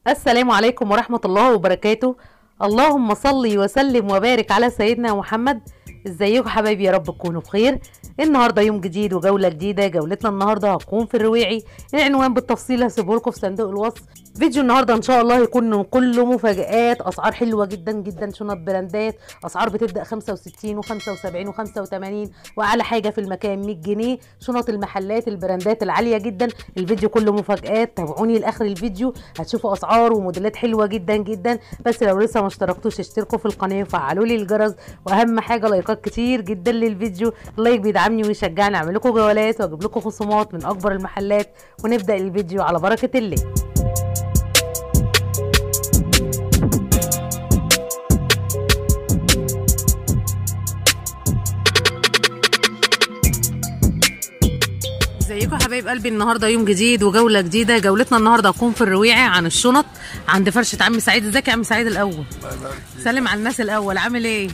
السلام عليكم ورحمة الله وبركاته اللهم صل وسلم وبارك على سيدنا محمد ازيكم حبايبي يا رب تكونوا بخير النهارده يوم جديد وجوله جديده جولتنا النهارده هتكون في الرواعي العنوان بالتفصيل هسيبه لكم في صندوق الوصف فيديو النهارده ان شاء الله هيكون كله مفاجآت اسعار حلوه جدا جدا شنط براندات اسعار بتبدا 65 و75 و85 واعلى حاجه في المكان 100 جنيه شنط المحلات البراندات العاليه جدا الفيديو كله مفاجآت تابعوني لاخر الفيديو هتشوفوا اسعار وموديلات حلوه جدا جدا بس لو لسه ما اشتركتوش اشتركوا في القناه وفعلوا لي الجرس واهم حاجه لايكات كتير جدا للفيديو اللايك بيدعمني ويشجعني اعمل لكم جولات واجيب لكم خصومات من اكبر المحلات ونبدا الفيديو على بركه الله ازيكم حبايب قلبي النهارده يوم جديد وجوله جديده جولتنا النهارده هتكون في الرويعي عن الشنط عند فرشه عم سعيد ازيك يا عم سعيد الاول سلم على الناس الاول عامل ايه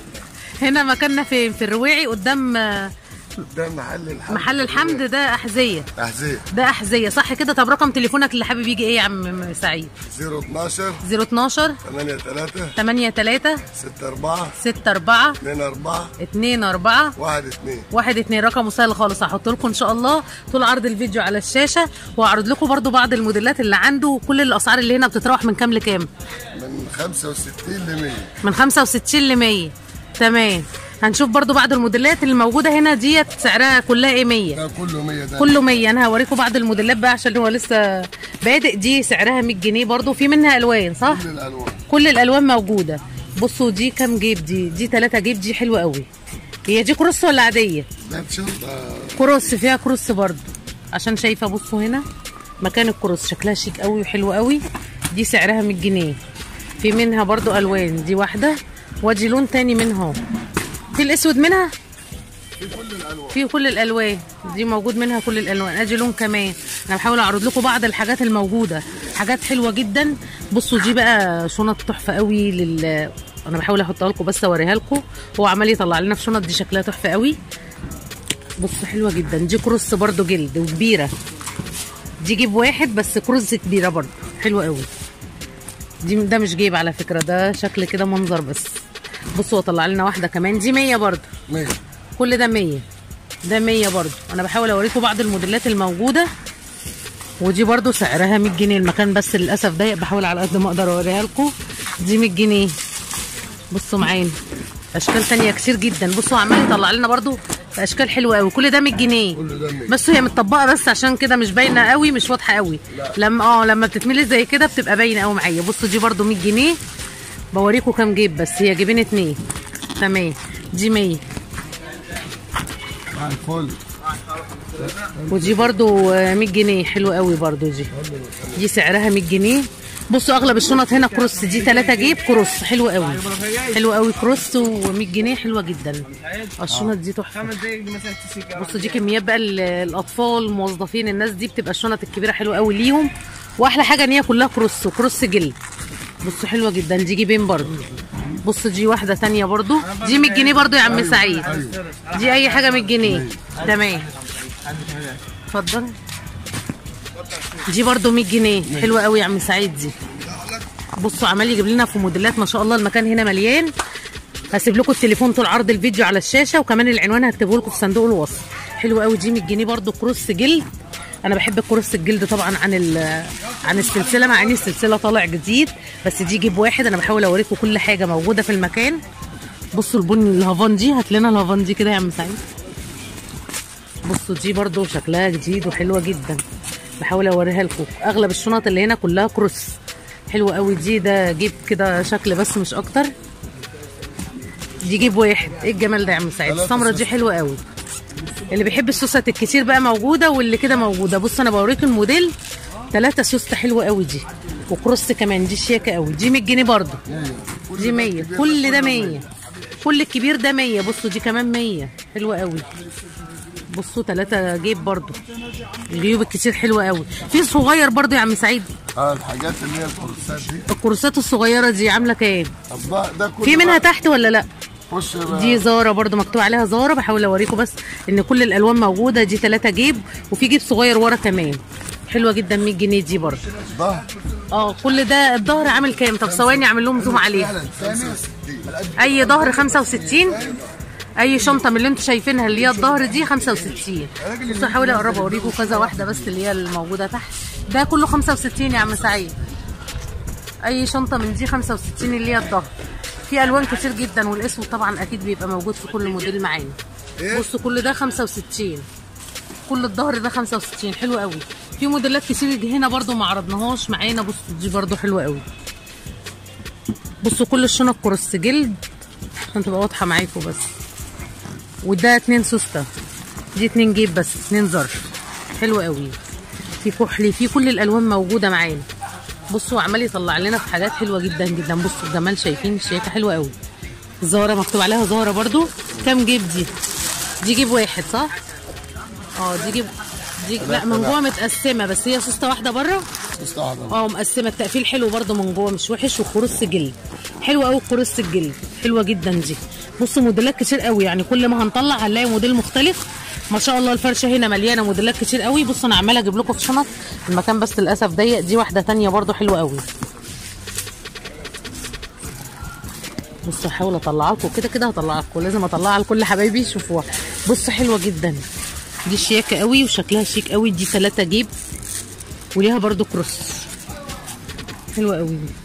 هنا مكاننا فين في الرويعي قدام آه، ده محل الحمد محل الحمد ده احذيه أحذية ده احذيه صح كده طب رقم تليفونك اللي حابب يجي ايه يا عم سعيد 012 012 8 3 8 3 6 4 6 4 2 4 2 4 1 2 واحد اتنين رقم سهل خالص هحط لكم ان شاء الله طول عرض الفيديو على الشاشه وهعرض لكم برضو بعض الموديلات اللي عنده وكل الاسعار اللي هنا بتتراوح من كام لكام من 65 ل 100 من 65 ل 100 تمام هنشوف برضو بعض الموديلات اللي موجوده هنا ديت سعرها كلها ايه 100 ده كله 100 ده كله 100 انا هوريكم بعض الموديلات بقى عشان هو لسه بادئ دي سعرها 100 جنيه برضو في منها الوان صح كل الألوان كل الالوان موجوده بصوا دي كام جيب دي دي 3 جيب دي حلوه قوي هي دي كروس ولا عاديه ده شنطة كروس فيها كروس برضو عشان شايفه بصوا هنا مكان الكروس شكلها شيك قوي وحلو قوي دي سعرها 100 جنيه في منها برضو الوان دي واحده وادي لون تاني منها اهو. في الاسود منها في كل الألوان في كل الالوان دي موجود منها كل الالوان ادي لون كمان انا بحاول اعرض لكم بعض الحاجات الموجوده حاجات حلوه جدا بصوا دي بقى شنط تحفه قوي لل انا بحاول احطها لكم بس اوريها لكم هو عمال يطلع لنا في شنط دي شكلها تحفه قوي بصوا حلوه جدا دي كروس برضو جلد وكبيره دي جيب واحد بس كروس كبيره برضو حلوه قوي دي ده مش جيب على فكره ده شكل كده منظر بس بصوا هو طلع لنا واحده كمان دي 100 برضو 100 كل ده 100 ده 100 برضو انا بحاول اوريكم بعض الموديلات الموجوده ودي برضو سعرها 100 جنيه المكان بس للاسف ضيق بحاول على قد ما اقدر اوريها لكم دي 100 جنيه بصوا معانا اشكال تانية كتير جدا بصوا عمال يطلع لنا برضو اشكال حلوه قوي كل ده 100 جنيه كل ده 100 بس هي متطبقه بس عشان كده مش باينه قوي مش واضحه قوي لما اه لما بتتملي زي كده بتبقى باينه قوي معايا بصوا دي برضو 100 جنيه بوريكم كام جيب بس هي جيبين اتنين تمام دي 100 مع الفل ودي برضو آه، 100 جنيه حلوه قوي برضو دي دي سعرها 100 جنيه بصوا اغلب الشنط هنا كروس دي 3 جيب كروس حلوه قوي حلوه قوي كروس و100 جنيه حلوه جدا الشنط دي تحفه بصوا دي كميات بقى ال- الاطفال الموظفين الناس دي بتبقى الشنط الكبيره حلوه قوي ليهم واحلى حاجه ان هي كلها كروس وكروس جلد بصوا حلوه جدا دي جيبين برضو بصوا دي واحده تانية برضو دي 100 جنيه برضو يا عم سعيد دي اي حاجه 100 جنيه تمام اتفضل دي برضو 100 جنيه حلوه قوي يا عم سعيد دي بصوا عمال يجيب لنا في موديلات ما شاء الله المكان هنا مليان هسيب لكم التليفون طول عرض الفيديو على الشاشه وكمان العنوان هكتبه لكم في صندوق الوصف حلو قوي دي 100 جنيه برضو كروس جلد انا بحب الكروس الجلد طبعا عن ال- عن السلسله مع ان السلسله طالع جديد بس دي جيب واحد انا بحاول اوريكم كل حاجه موجوده في المكان بصوا البني الهافان دي هات لنا الهافان دي كده يا عم سعيد بصوا دي برضو شكلها جديد وحلوه جدا بحاول اوريها لكم اغلب الشنط اللي هنا كلها كروس حلوه قوي دي ده جيب كده شكل بس مش اكتر دي جيب واحد ايه الجمال ده يا عم سعيد ثلاثة السمره دي حلوه قوي اللي بيحب السوست الكتير بقى موجوده واللي كده موجوده بص انا بوريك الموديل ثلاثة سوسته حلوه قوي دي وكروس كمان دي شياكه قوي دي 100 جنيه برضو دي 100 كل ده 100 كل الكبير ده 100 بصوا دي كمان 100 حلوه قوي بصوا ثلاثة جيب برضو الجيوب الكتير حلوة قوي في صغير برضو يا عم سعيد اه الحاجات اللي هي الكورسات دي الكروسات الصغيرة دي عاملة كام طب ده ده كله في منها بقى- تحت ولا لا خش بقى. دي زارة برضو مكتوب عليها زارة بحاول اوريكم بس ان كل الالوان موجودة دي ثلاثة جيب وفي جيب صغير ورا كمان حلوة جدا 100 جنيه دي برضو ده اه كل ده الظهر عامل كام طب ثواني اعمل لهم زوم عليه فعلا ثاني اي ظهر 65 اي شنطه من اللي انتوا شايفينها اللي هي الظهر دي 65 بصوا هحاول اقرب اوريكم كذا واحده بس اللي هي الموجوده تحت ده كله 65 يا عم سعيد اي شنطه من دي 65 اللي هي الظهر في الوان كتير جدا والاسود طبعا اكيد بيبقى موجود في كل موديل معانا إيه؟ بصوا كل ده 65 كل الظهر ده 65 حلو قوي في موديلات كتير دي هنا برضو ما عرضناهاش معانا بصوا دي برضو حلوه قوي بصوا كل الشنط كروس جلد عشان تبقى واضحه معاكم بس وده اتنين سوسته دي اتنين جيب بس اتنين ظرف حلو قوي في كحلي في كل الالوان موجوده معانا بصوا عمال يطلع لنا في حاجات حلوه جدا جدا بصوا الجمال شايفين الشياكه حلوه قوي زهره مكتوب عليها زهره برضو كام جيب دي دي جيب واحد صح اه دي جيب دي لا من جوه متقسمه بس هي سوسته واحده بره مستحضر اه مقسمه التقفيل حلو برضو من جوه مش وحش وخروس جلد حلوه قوي خروس الجلد حلوه جدا دي بصوا موديلات كتير قوي يعني كل ما هنطلع هنلاقي موديل مختلف ما شاء الله الفرشه هنا مليانه موديلات كتير قوي بصوا انا عماله اجيب لكم في شنط المكان بس للاسف ضيق دي واحده تانية برضو حلوه قوي بصوا هحاول اطلع لكم كده كده هطلع لكم لازم اطلعها لكل حبايبي يشوفوها بصوا حلوه جدا دي شياكه قوي وشكلها شيك قوي دي ثلاثة جيب وليها برضو كروس حلوه قوي دي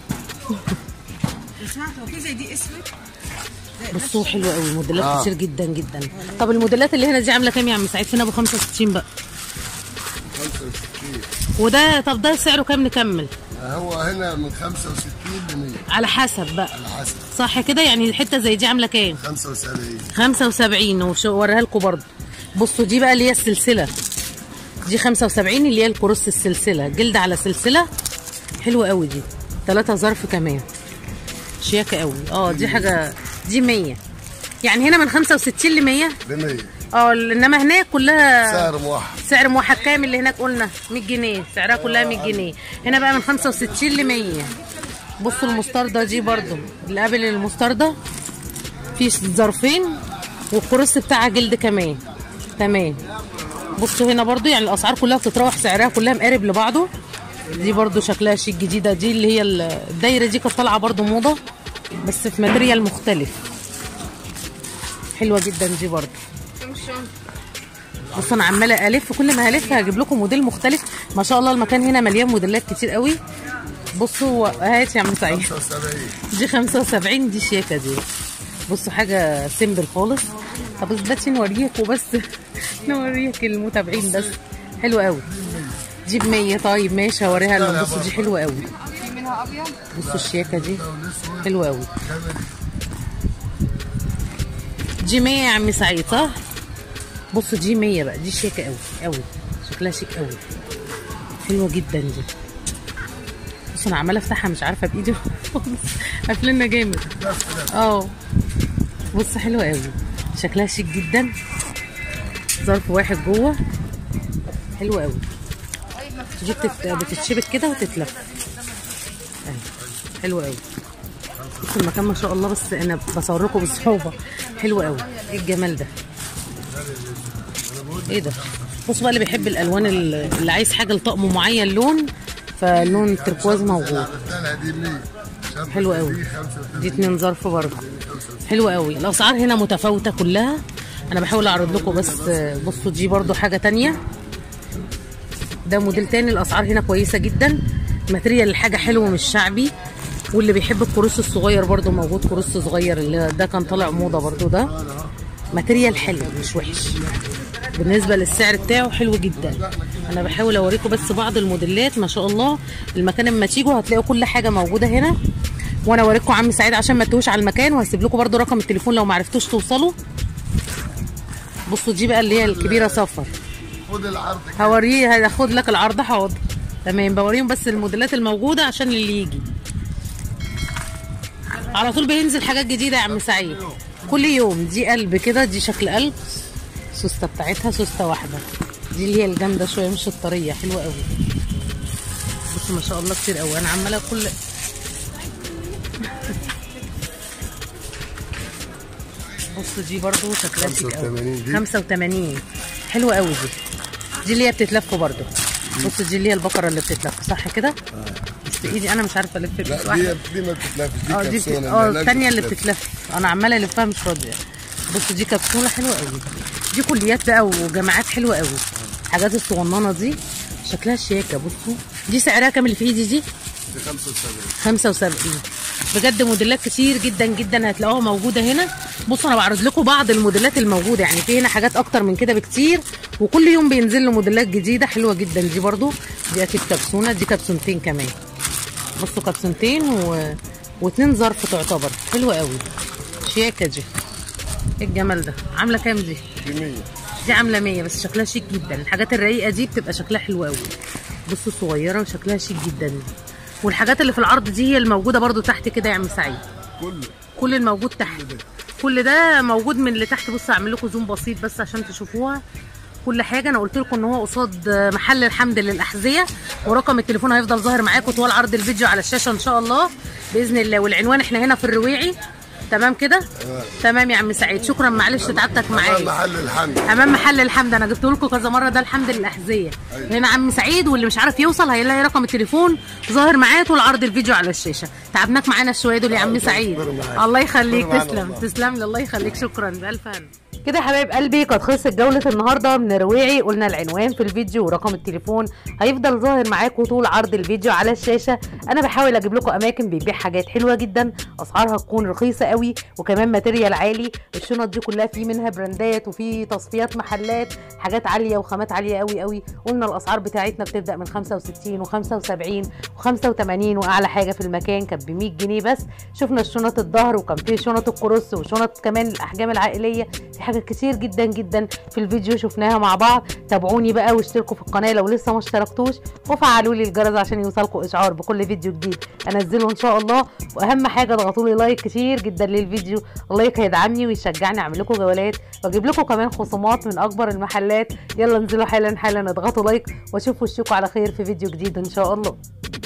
سمعت هو في زي دي اسود بصوا حلوه قوي موديلات آه. كتير جدا جدا طب الموديلات اللي هنا دي عامله كام يا عم سعيد فين ابو 65 بقى 65 وده طب ده سعره كام نكمل هو هنا من 65 ل 100 على حسب بقى على حسب صح كده يعني الحته زي دي عامله كام 75 75 وش- اوريها لكم برضه بصوا دي بقى اللي هي السلسله دي 75 اللي هي الكروس السلسله جلد على سلسله حلوه قوي دي ثلاثة ظرف كمان شياكه قوي اه دي حاجه دي 100 يعني هنا من 65 ل 100 ل 100 اه انما هناك كلها سعر موحد سعر موحد كام اللي هناك قلنا 100 جنيه سعرها كلها 100 جنيه هنا بقى من 65 ل 100 بصوا المستردة دي برضو اللي قبل المستردة في ظرفين والكروس بتاعها جلد كمان تمام بصوا هنا برضو يعني الاسعار كلها بتتراوح سعرها كلها مقارب لبعضه دي برضو شكلها شيك جديده دي اللي هي الدايره دي كانت طالعه برضو موضه بس في ماتريال مختلف حلوه جدا دي برضو بص انا عماله الف كل ما هلف هجيب لكم موديل مختلف ما شاء الله المكان هنا مليان موديلات كتير قوي بصوا هات يا عم سعيد 75 دي 75 دي شياكه دي بصوا حاجه سيمبل خالص طب اثبتي نوريكوا بس نوريك المتابعين بس حلو قوي دي ب 100 طيب ماشي هوريها لهم بصوا دي حلوه قوي في منها ابيض بصوا الشياكه دي حلوه قوي دي 100 يا عم سعيد صح بصوا دي 100 بقى دي شياكه قوي قوي شكلها شيك قوي حلوه جدا دي بصوا انا عماله افتحها مش عارفه بايدي خالص قافلنا جامد اه بص حلوه قوي شكلها شيك جدا ظرف واحد جوه حلوه قوي دي بتت- بتتشبك كده وتتلف أهي. حلوه قوي بصوا المكان ما شاء الله بس انا بصور لكم بصعوبه حلو قوي ايه الجمال ده ايه ده بصوا بقى اللي بيحب الالوان ال- اللي عايز حاجه لطقم معين لون فاللون التركواز موجود الثانية دي 100 شاب حلو قوي دي 35 دي اتنين ظرف برضه حلو قوي الاسعار هنا متفاوته كلها انا بحاول اعرض لكم بس بصوا دي برضو حاجه تانية ده موديل تاني الاسعار هنا كويسه جدا ماتريال الحاجه حلو مش شعبي واللي بيحب الكروس الصغير برضو موجود كروس صغير اللي ده كان طالع موضه برضو ده ماتريال حلو مش وحش بالنسبه للسعر بتاعه حلو جدا انا بحاول اوريكم بس بعض الموديلات ما شاء الله المكان اما تيجوا هتلاقوا كل حاجه موجوده هنا وانا اوريكم عم سعيد عشان ما تتوهوش على المكان وهسيب لكم برده رقم التليفون لو ما عرفتوش توصلوا بصوا دي بقى اللي هي الكبيره صفر خد العرض كده. هوريه هاخد لك العرض حاضر تمام بوريهم بس الموديلات الموجوده عشان اللي يجي على طول بينزل حاجات جديده يا عم سعيد كل يوم دي قلب كده دي شكل قلب سوسته بتاعتها سوسته واحده دي اللي هي الجامده شويه مش الطريه حلوه قوي بصوا ما شاء الله كتير قوي انا عماله كل بصوا دي برضو شكلها شيك قوي 85 دي. 85 حلوه قوي دي دي اللي هي بتتلف برضو بصوا دي اللي هي البقره اللي بتتلف صح كده في ايدي انا مش عارفه الف بس لا واحده دي دي ما بتتلفش دي اه دي بت... كبسونه اه لا، الثانيه اللي بتتلف. بتتلف انا عماله الفها مش راضيه بصوا دي كبسوله حلوه قوي دي كليات بقى وجامعات حلوه قوي الحاجات الصغننه دي شكلها شياكه بصوا دي سعرها كام اللي في ايدي دي دي 75 75 بجد موديلات كتير جدا جدا هتلاقوها موجوده هنا بصوا انا بعرض لكم بعض الموديلات الموجوده يعني في هنا حاجات اكتر من كده بكتير وكل يوم بينزل له موديلات جديده حلوه جدا دي برضو دي اكيد كبسونه دي كبسونتين كمان بصوا كبسونتين و... واتنين ظرف تعتبر حلوه قوي شياكه دي ايه الجمال ده عامله كام دي دي 100 دي عامله 100 بس شكلها شيك جدا الحاجات الرقيقه دي بتبقى شكلها حلو قوي بصوا صغيره وشكلها شيك جدا والحاجات اللي في العرض دي هي الموجوده برضو تحت كده يا عم سعيد كله كل الموجود تحت كل ده موجود من اللي تحت بصوا اعمل لكم زوم بسيط بس عشان تشوفوها كل حاجه انا قلت لكم ان هو قصاد محل الحمد للاحذيه ورقم التليفون هيفضل ظاهر معاكم طوال عرض الفيديو على الشاشه ان شاء الله باذن الله والعنوان احنا هنا في الرويعي تمام كده تمام يا عم سعيد شكرا معلش تعبتك أمام معايا محل الحمد امام محل الحمد انا جبت لكم كذا مره ده الحمد للاحذيه هنا عم سعيد واللي مش عارف يوصل هيلاقي رقم التليفون ظاهر معاه طول عرض الفيديو على الشاشه تعبناك معانا شويه دول يا عم سعيد اصبروا معايا. الله يخليك اصبروا معانا تسلم والله. تسلم لي الله يخليك شكرا بالف هنا كده يا حبايب قلبي قد خلصت جولة النهاردة من رواعي قلنا العنوان في الفيديو ورقم التليفون هيفضل ظاهر معاكم طول عرض الفيديو على الشاشة أنا بحاول أجيب لكم أماكن بيبيع حاجات حلوة جدا أسعارها تكون رخيصة قوي وكمان ماتيريال عالي الشنط دي كلها في منها براندات وفي تصفيات محلات حاجات عالية وخامات عالية قوي قوي قلنا الأسعار بتاعتنا بتبدأ من 65 و75 و85 وأعلى حاجة في المكان كانت ب 100 جنيه بس شفنا الشنط الظهر وكان في شنط الكروس وشنط كمان الأحجام العائلية في حاجات كتير جدا جدا في الفيديو شفناها مع بعض تابعوني بقى واشتركوا في القناة لو لسه ما اشتركتوش وفعلوا لي الجرس عشان يوصلكم إشعار بكل فيديو جديد أنزله إن شاء الله وأهم حاجة اضغطوا لي لايك كتير جدا للفيديو اللايك هيدعمني ويشجعني أعمل لكم جولات وأجيب لكم كمان خصومات من أكبر المحلات يلا انزلوا حالا حالا اضغطوا لايك واشوف وشكم على خير في فيديو جديد إن شاء الله